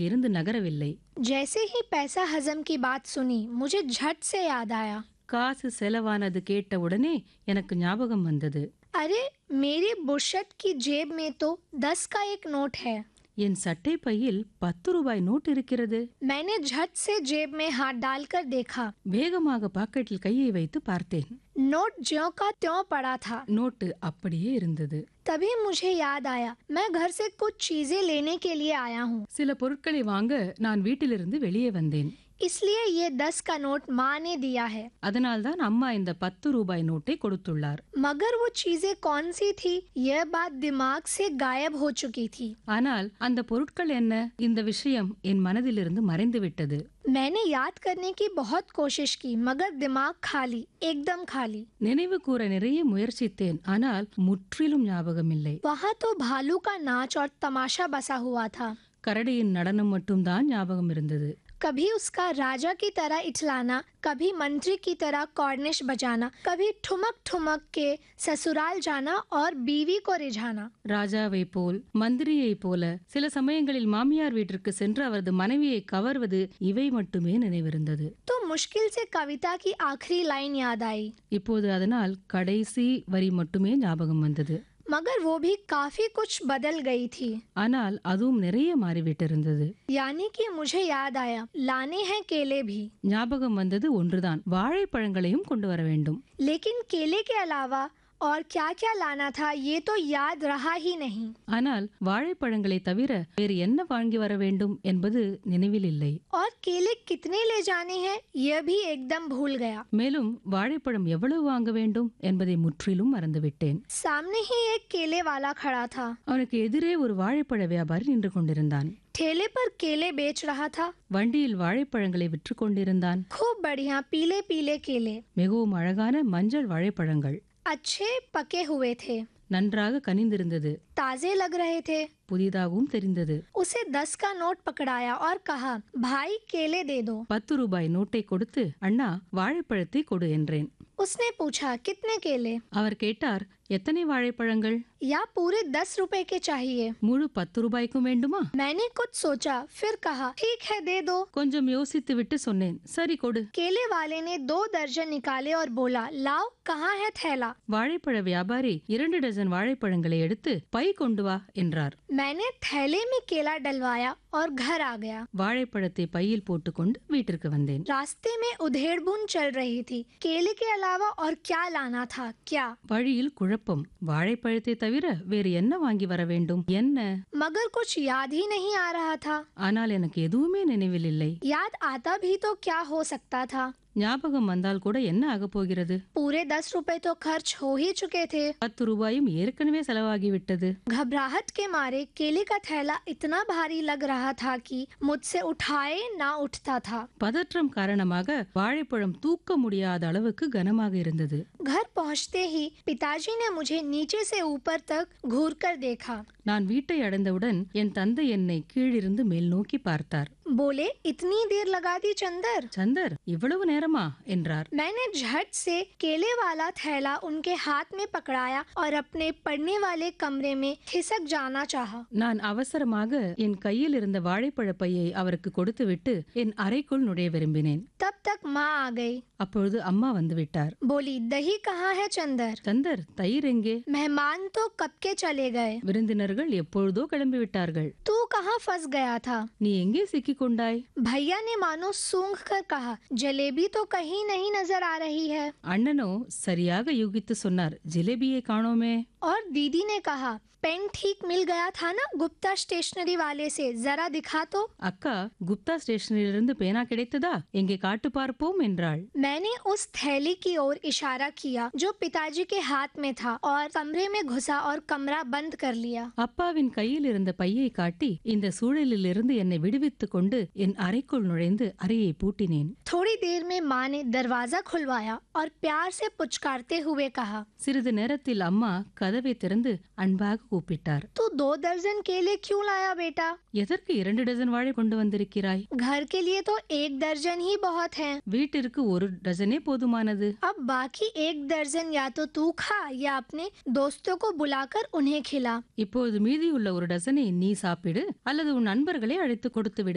அங்கிருந்து நகரவில்லை जैसे ही पैसा हजम की बात सुनी मुझे झट से याद आया காசு செலவானது கேட்டவுடனே எனக்கு ஞாபகம் வந்தது अरे मेरी बुशर्ट की जेब में तो दस का एक नोट है என் சட்டை பையில் பத்து ரூபாய் நோட் இருக்கிறது मैंने झट से जेब में हाथ डालकर देखा வேகமாக பாக்கெட்டில் கையை வைத்து பார்த்தேன் नोट ज्यों का त्यों पड़ा था நோட்டு அப்படியே இருந்தது तभी मुझे याद आया मैं घर से कुछ चीजें लेने के लिए आया हूँ சில பொருட்களை வாங்க நான் வீட்டிலிருந்து வெளியே வந்தேன் इसलिए ये दस का नोट माँ ने दिया है அதனால்தான் அம்மா இந்த பத்து ரூபாய் நோட்டை கொடுத்துள்ளார் मगर वो चीजें कौन सी थी यह बात दिमाग से गायब हो चुकी थी ஆனால் அந்த பொருட்கள் என்ன இந்த விஷயம் என் மனதிலிருந்து மறைந்து விட்டது मैंने याद करने की बहुत कोशिश की मगर दिमाग खाली एकदम खाली நினைவு கூற நிறைய முயற்சித்தேன் ஆனால் முற்றிலும் ஞாபகமில்லை वहाँ तो भालू का नाच और तमाशा बसा हुआ था கரடியின் நடனம் மட்டும்தான் ஞாபகம் இருந்தது कभी उसका राजा की तरह इठलाना कभी मंत्री की तरह कॉर्निश बजाना कभी ठुमक ठुमक के ससुराल जाना और बीवी को रिझाना ராஜாவை போல் மந்திரியைப் போல சில சமயங்களில் மாமியார் வீட்டிற்கு சென்று அவரது மனைவியை கவர்வது இவை மட்டுமே நினைவிருந்தது तो मुश्किल से कविता की आखिरी लाइन याद आई இப்போது அதனால் கடைசி வரி மட்டுமே ஞாபகம் வந்தது मगर वो भी काफी कुछ बदल गई थी ஆனால் அதுவும் நிறைய மாறிவிட்டிருந்தது यानी कि मुझे याद आया लाने हैं केले भी ஞாபகம் வந்தது ஒன்றுதான் வாழைப்பழங்களையும் கொண்டு வர வேண்டும் लेकिन केले के अलावा और क्या क्या लाना था ये तो याद रहा ही नहीं ஆனால் வாழைப்பழங்களை தவிர வேறு என்ன வாங்கி வர வேண்டும் என்பது நினைவில் இல்லை और केले कितने ले जाने हैं यह भी एकदम भूल गया மேலும் வாழைப்பழம் எவ்வளவு வாங்க வேண்டும் என்பதை முற்றிலும் மறந்துவிட்டேன் सामने ही एक केले वाला खड़ा था அவனுக்கு எதிரே ஒரு வாழைப்பழ வியாபாரி நின்று கொண்டிருந்தான் ठेले पर केले बेच रहा था வண்டியில் வாழைப்பழங்களை விற்று கொண்டிருந்தான் खूब बढ़िया पीले पीले केले மிகவும் அழகான மஞ்சள் வாழைப்பழங்கள் अच्छे पके हुए थे நன்றாக கனிந்திருந்தது ताजे लग रहे थे புதிதாகவும் தெரிந்தது उसे दस का नोट पकड़ाया और कहा भाई केले दे दो பத்து ரூபாய் நோட்டை கொடுத்து அண்ணா வாழைப்பழத்தை கொடு என்றேன் उसने पूछा कितने केले அவர் கேட்டார் எத்தனை வாழைப்பழங்கள் या पूरे दस रुपए के चाहिए முழு பத்து ரூபாய்க்கும் வேண்டுமா मैंने कुछ सोचा फिर कहा ठीक है दे दो கொஞ்சம் யோசித்து விட்டு சொன்னேன் சரி கொடு केले वाले ने दो दर्जन निकाले और बोला लाओ कहाँ है थैला வாழைப்பழ வியாபாரி இரண்டு டஜன் வாழைப்பழங்களை எடுத்து பை கொண்டு வா என்றார் मैंने थैले में केला डलवाया और घर आ गया வாழைப்பழத்தை பையில் போட்டுக்கொண்டு வீட்டிற்கு வந்தேன் रास्ते में उधेड़ बुन चल रही थी केले के अलावा और क्या लाना था क्या வழியில் குழப்பம் வாழைப்பழத்தை தவிர வேறு என்ன வாங்கி வர வேண்டும் என்ன मगर कुछ याद ही नहीं आ रहा था ஆனால் எனக்கு எதுவுமே நினைவில் இல்லை याद आता भी तो क्या हो सकता था ஞாபகம் வந்தால் கூட என்ன ஆகப் போகிறது पूरे दस रुपए तो खर्च हो ही चुके थे பத்து ரூபாயும் ஏற்கனவே செலவாகிவிட்டது घबराहट के मारे केले का थैला इतना भारी लग रहा था कि मुझसे उठाए ना उठता था பதற்றம் காரணமாக வாழைப்பழம் தூக்க முடியாத அளவுக்கு கனமாக இருந்தது घर पहुंचते ही पिताजी ने मुझे नीचे से ऊपर तक घूर कर देखा நான் வீட்டை அடைந்தவுடன் என் தந்தை என்னை கீழிருந்து மேல் நோக்கி பார்த்தார் बोले इतनी देर लगा दी चंदर சந்தர் இவ்வளவு நேரமா என்றார் मैंने झट से केले वाला थैला उनके हाथ में पकड़ाया और अपने पढ़ने वाले कमरे में खिसक जाना चाहा நான் அவசரமாக என் கையில் இருந்த வாழைப்பழ பையை அவருக்கு கொடுத்துவிட்டு என் அறைக்குள் நுழைய விரும்பினேன் तब तक माँ आ गई அப்பொழுது அம்மா வந்துவிட்டார் बोली दही कहाँ है चंदर சந்தர் தயிர் எங்கே मेहमान तो कब के चले गए விருந்தினர்கள் எப்பொழுதோ கிளம்பிவிட்டார்கள் तू कहाँ फंस गया था நீ எங்கே சிக்கிக் கொண்டாய் भैया ने मानो सूंघ कर कहा जलेबी तो कहीं नहीं नजर आ रही है அண்ணனோ சரியாக யூகித்து சொன்னார் ஜிலேபியை காணோமே और दीदी ने कहा पेन ठीक मिल गया था ना गुप्ता स्टेशनरी वाले से जरा दिखा तो அக்கா குப்தா ஸ்டேஷனிலிருந்து பேனா கிடைத்ததா எங்கே காட்டு பார்ப்போம் என்றாள் मैंने उस थैली की ओर इशारा किया जो पिताजी के हाथ में था और कमरे में घुसा और कमरा बंद कर लिया அப்பாவின் கையில் இருந்த பையை காட்டி இந்த சூழலிலிருந்து என்னை விடுவித்துக் கொண்டு என் அறைக்குள் நுழைந்து அறையை பூட்டினேன் थोड़ी देर में माँ ने दरवाजा खुलवाया और प्यार से पुचकारते हुए कहा சிறிது நேரத்தில் அம்மா கதவை திறந்து அன்பாக கூப்பிட்டார் तू दो दर्जन केले क्यों लाया बेटा எதற்கு இரண்டு டஜன் வாழை கொண்டு வந்திருக்கிறாய் घर के लिए तो एक दर्जन ही बहुत है வீட்டிற்கு ஒரு டஜனே போதுமானது अब बाकी एक दर्जन या तो तू खा या अपने दोस्तों को बुलाकर उन्हें खिला இப்போது மீதியுள்ள ஒரு டசனை நீ சாப்பிடு அல்லது உன் நண்பர்களை அழைத்து கொடுத்து விடு